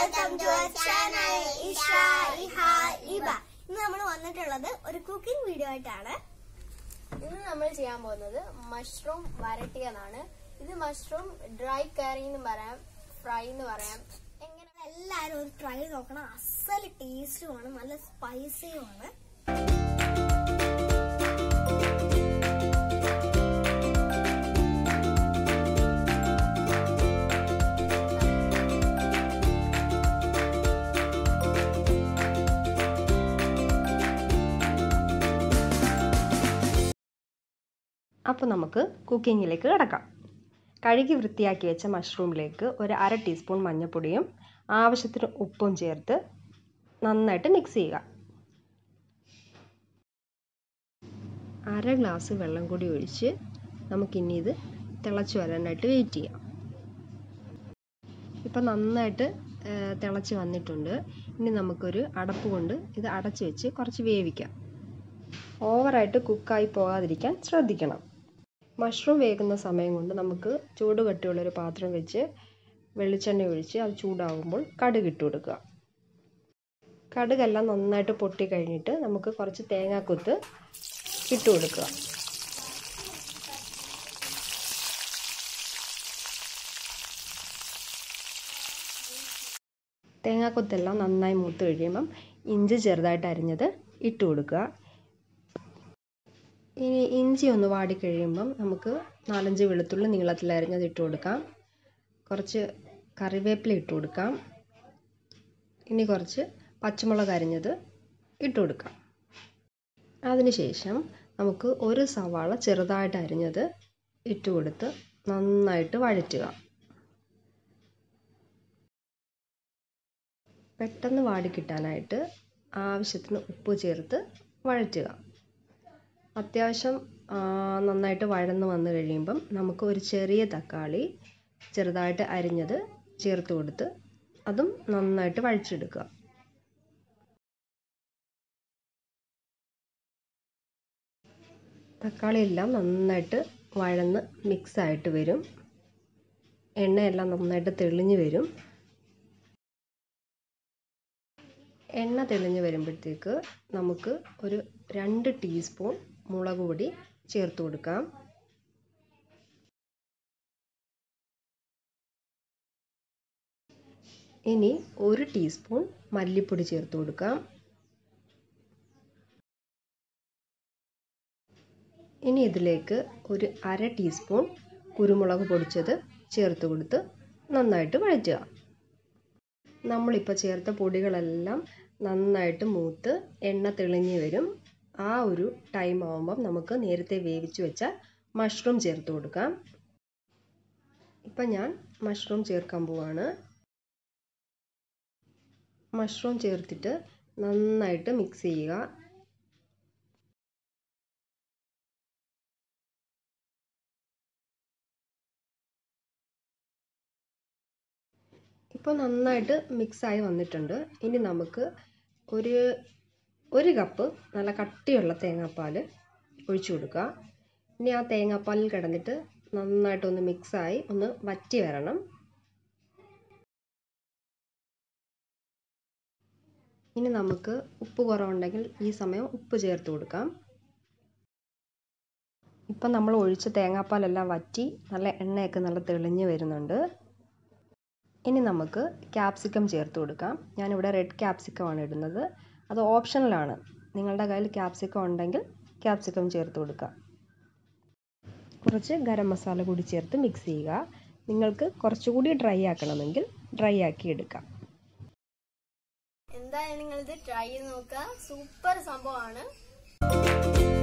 welcome to channel Isha ഇഹ ഇബ ഇന്ന് നമ്മൾ വന്നിട്ടുള്ളത് ഒരു കുക്കിംഗ് വീഡിയോ ആയിട്ടാണ് ഇന്ന് നമ്മൾ ചെയ്യാൻ പോകുന്നത് മഷ്റൂം വരട്ടിയതാണ് ഇത് മഷ്റൂം ഡ്രൈ കറി എന്ന് പറയാം ഫ്രൈ എന്ന് പറയാം എങ്ങനെ എല്ലാരും ഒരു ട്രൈ നോക്കണം അസല് ടേസ്റ്റുമാണ് നല്ല സ്പൈസിയുമാണ് അപ്പോൾ നമുക്ക് കുക്കിങ്ങിലേക്ക് കിടക്കാം കഴുകി വൃത്തിയാക്കി വെച്ച മഷ്റൂമിലേക്ക് ഒരു അര ടീസ്പൂൺ മഞ്ഞൾപ്പൊടിയും ആവശ്യത്തിന് ഉപ്പും ചേർത്ത് നന്നായിട്ട് മിക്സ് ചെയ്യുക അര ഗ്ലാസ് വെള്ളം കൂടി ഒഴിച്ച് നമുക്കിനി ഇത് തിളച്ച് വരാനായിട്ട് വെയിറ്റ് ചെയ്യാം ഇപ്പം നന്നായിട്ട് ഏഹ്, തിളച്ച് വന്നിട്ടുണ്ട് ഇനി നമുക്കൊരു അടപ്പ് കൊണ്ട് ഇത് അടച്ച് വെച്ച് കുറച്ച് വേവിക്കാം ഓവറായിട്ട് കുക്കായി പോകാതിരിക്കാൻ ശ്രദ്ധിക്കണം മഷ്റൂം വേകുന്ന സമയം കൊണ്ട് നമുക്ക് ചൂട് കട്ടിയുള്ളൊരു പാത്രം വെച്ച് വെളിച്ചെണ്ണ ഒഴിച്ച് അത് ചൂടാകുമ്പോൾ കടുക് ഇട്ട് കൊടുക്കുക കടുകെല്ലാം നന്നായിട്ട് പൊട്ടി കഴിഞ്ഞിട്ട് നമുക്ക് കുറച്ച് തേങ്ങാക്കൊത്ത് ഇട്ട് കൊടുക്കുക തേങ്ങാക്കൊത്തെല്ലാം നന്നായി മൂത്ത് കഴിയുമ്പം ഇഞ്ചി ചെറുതായിട്ട് അരിഞ്ഞത് ഇട്ട് കൊടുക്കുക ഇനി ഇഞ്ചി ഒന്ന് വാടി കഴിയുമ്പം നമുക്ക് നാലഞ്ച് വെളുത്തുള്ളി നീളത്തിൽ അരിഞ്ഞത് ഇട്ട് കൊടുക്കാം കുറച്ച് കറിവേപ്പില ഇട്ട് കൊടുക്കാം ഇനി കുറച്ച് പച്ചമുളക് അരിഞ്ഞത് ഇട്ട് കൊടുക്കാം അതിനുശേഷം നമുക്ക് ഒരു സവാള ചെറുതായിട്ട് അരിഞ്ഞത് ഇട്ട് കൊടുത്ത് നന്നായിട്ട് വഴറ്റുക പെട്ടെന്ന് വാടി കിട്ടാനായിട്ട് ആവശ്യത്തിന് ഉപ്പ് ചേർത്ത് വഴറ്റുക അത്യാവശ്യം ആ, നന്നായിട്ട് വഴന്ന് വന്നു കഴിയുമ്പം നമുക്ക് ഒരു ചെറിയ തക്കാളി ചെറുതായിട്ട് അരിഞ്ഞത് ചേർത്ത് കൊടുത്ത് അതും നന്നായിട്ട് വഴിച്ചെടുക്കുക തക്കാളി എല്ലാം നന്നായിട്ട് വഴന്ന് മിക്സായിട്ട് വരും എണ്ണയെല്ലാം നന്നായിട്ട് തെളിഞ്ഞ് വരും എണ്ണ തെളിഞ്ഞ് വരുമ്പോഴത്തേക്ക് നമുക്ക് ഒരു രണ്ട് ടീസ്പൂൺ മുളക് പൊടി ചേർത്ത് കൊടുക്കാം ഇനി ഒരു ടീസ്പൂൺ മല്ലിപ്പൊടി ചേർത്ത് കൊടുക്കാം ഇനി ഇതിലേക്ക് ഒരു അര ടീസ്പൂൺ കുരുമുളക് പൊടിച്ചത് ചേർത്ത് കൊടുത്ത് നന്നായിട്ട് വഴറ്റുക നമ്മളിപ്പോൾ ചേർത്ത പൊടികളെല്ലാം നന്നായിട്ട് മൂത്ത് എണ്ണ തെളിഞ്ഞ് വരും ആ ഒരു ടൈം ആകുമ്പം നമുക്ക് നേരത്തെ വേവിച്ച് വെച്ച മഷ്റൂം ചേർത്ത് കൊടുക്കാം ഇപ്പം ഞാൻ മഷ്റൂം ചേർക്കാൻ പോവാണ് മഷ്റൂം ചേർത്തിട്ട് നന്നായിട്ട് മിക്സ് ചെയ്യുക ഇപ്പോൾ നന്നായിട്ട് മിക്സായി വന്നിട്ടുണ്ട് ഇനി നമുക്ക് ഒരു ഒരു കപ്പ് നല്ല കട്ടിയുള്ള തേങ്ങാപ്പാൽ ഒഴിച്ചു കൊടുക്കുക ഇനി ആ തേങ്ങാപ്പാലിൽ കിടന്നിട്ട് നന്നായിട്ടൊന്ന് മിക്സായി ഒന്ന് വറ്റി വരണം ഇനി നമുക്ക് ഉപ്പ് കുറവുണ്ടെങ്കിൽ ഈ സമയം ഉപ്പ് ചേർത്ത് കൊടുക്കാം ഇപ്പം നമ്മൾ ഒഴിച്ച തേങ്ങാപ്പാലെല്ലാം വറ്റി നല്ല എണ്ണയൊക്കെ നല്ല തെളിഞ്ഞ് വരുന്നുണ്ട് ഇനി നമുക്ക് ക്യാപ്സിക്കം ചേർത്ത് കൊടുക്കാം ഞാനിവിടെ റെഡ് ക്യാപ്സിക്കമാണ് ഇടുന്നത് അത് ഓപ്ഷണലാണ് നിങ്ങളുടെ കയ്യിൽ ക്യാപ്സിക്കം ഉണ്ടെങ്കിൽ ക്യാപ്സിക്കം ചേർത്ത് കൊടുക്കുക കുറച്ച് ഗരം മസാല കൂടി ചേർത്ത് മിക്സ് ചെയ്യുക നിങ്ങൾക്ക് കുറച്ചുകൂടി ഡ്രൈ ആക്കണമെങ്കിൽ ഡ്രൈ ആക്കി എടുക്കാം എന്തായാലും നിങ്ങൾ ഇത് ട്രൈ ചെയ്ത് നോക്കുക സൂപ്പർ സംഭവമാണ്